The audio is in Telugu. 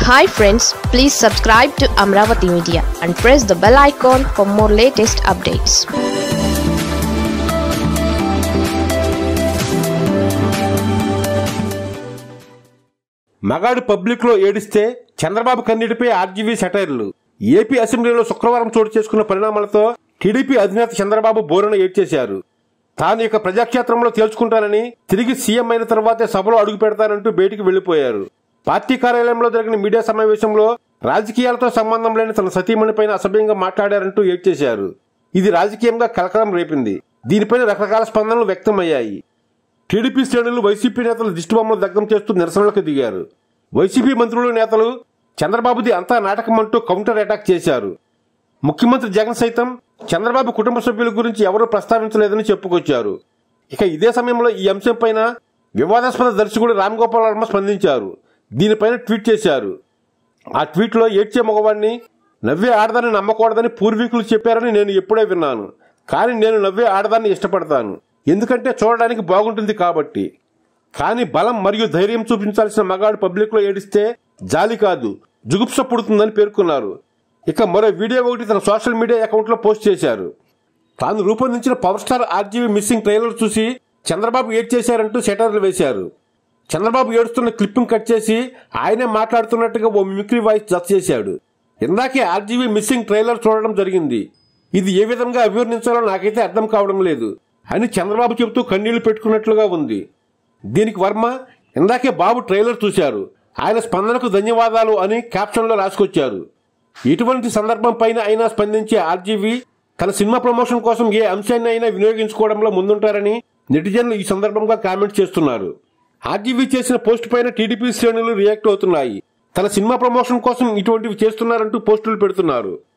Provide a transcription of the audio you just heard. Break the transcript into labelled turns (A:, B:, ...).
A: hi friends please subscribe to Amaravati media and press the bell icon for more latest updates
B: మగాడు పబ్లిక్ లో ఏడిస్తే చంద్రబాబు కన్నీటిపై ఆర్జీవీ సెటైర్లు ఏపీ అసెంబ్లీలో శుక్రవారం చోటు చేసుకున్న పరిణామాలతో టీడీపీ అధినేత చంద్రబాబు బోరున ఏడ్చేశారు తాను ఇక ప్రజాక్షేత్రంలో తేల్చుకుంటానని తిరిగి సీఎం అయిన తర్వాతే సభలో అడుగు పెడతానంటూ బయటికి వెళ్లిపోయారు పార్టీ కార్యాలయంలో జరిగిన మీడియా సమావేశంలో రాజకీయాలతో సంబంధం లేని తన సతీమణిపైన అసభ్యంగా మాట్లాడారంటూ ఏడ్చేశారు ఇది రాజకీయంగా కలకలం రేపింది దీనిపైన రకరకాల స్పందనలు వ్యక్తమయ్యాయి టీడీపీ శ్రేణులు వైసీపీ నేతలు దిష్టిబొమ్మలు దగ్ధం చేస్తూ నిరసనలకు దిగారు వైసీపీ మంత్రులు నేతలు చంద్రబాబుది అంతా నాటకం అంటూ కౌంటర్ అటాక్ చేశారు ముఖ్యమంత్రి జగన్ సైతం చంద్రబాబు కుటుంబ సభ్యుల గురించి ఎవరూ ప్రస్తావించలేదని చెప్పుకొచ్చారు ఇక ఇదే సమయంలో ఈ అంశంపైన వివాదాస్పద దర్శకుడు రామ్ గోపాల్ వర్మ స్పందించారు దీనిపైన ట్వీట్ చేశారు ఆ ట్వీట్లో ఏడ్చే మగవాడిని నవ్వే ఆడదాన్ని నమ్మకూడదని పూర్వీకులు చెప్పారని నేను ఎప్పుడే విన్నాను కానీ నేను నవ్వే ఆడదాన్ని ఇష్టపడతాను ఎందుకంటే చూడడానికి బాగుంటుంది కాబట్టి కానీ బలం మరియు ధైర్యం చూపించాల్సిన మగాడు పబ్లిక్లో ఏడిస్తే జాలి కాదు జుగుప్స పుడుతుందని పేర్కొన్నారు ఇక మరో వీడియో ఒకటి తన సోషల్ మీడియా అకౌంట్లో పోస్ట్ చేశారు తాను రూపొందించిన power star RGV missing trailer చూసి చంద్రబాబు ఏడ్ చేశారంటూ సెటర్లు వేశారు చంద్రబాబు ఏడుస్తున్న క్లిప్పింగ్ కట్ చేసి ఆయనే మాట్లాడుతున్నట్టుగా ఓ మిమిక్రీ వాయిస్ జత చేశాడు ఇందాకే ఆర్జీవీ మిస్సింగ్ ట్రైలర్ చూడడం జరిగింది ఇది ఏ విధంగా అభివర్ణించాలో నాకైతే అర్థం కావడం లేదు అని చంద్రబాబు చెబుతూ కన్నీళ్లు పెట్టుకున్నట్లుగా ఉంది దీనికి వర్మ ఇందాకే బాబు ట్రైలర్ చూశారు ఆయన స్పందనకు ధన్యవాదాలు అని క్యాప్షన్లో రాసుకొచ్చారు ఇటువంటి సందర్భం పైన అయినా స్పందించే ఆర్జీవీ తన సినిమా ప్రమోషన్ కోసం ఏ అంశాన్ని అయినా వినియోగించుకోవడంలో ముందుంటారని నెటిజన్లు ఈ సందర్భంగా కామెంట్ చేస్తున్నారు ఆర్జీవీ చేసిన పోస్ట్ పైన టీడీపీ శ్రేణులు రియాక్ట్ అవుతున్నాయి తన సినిమా ప్రమోషన్ కోసం ఇటువంటివి చేస్తున్నారంటూ పోస్టులు పెడుతున్నారు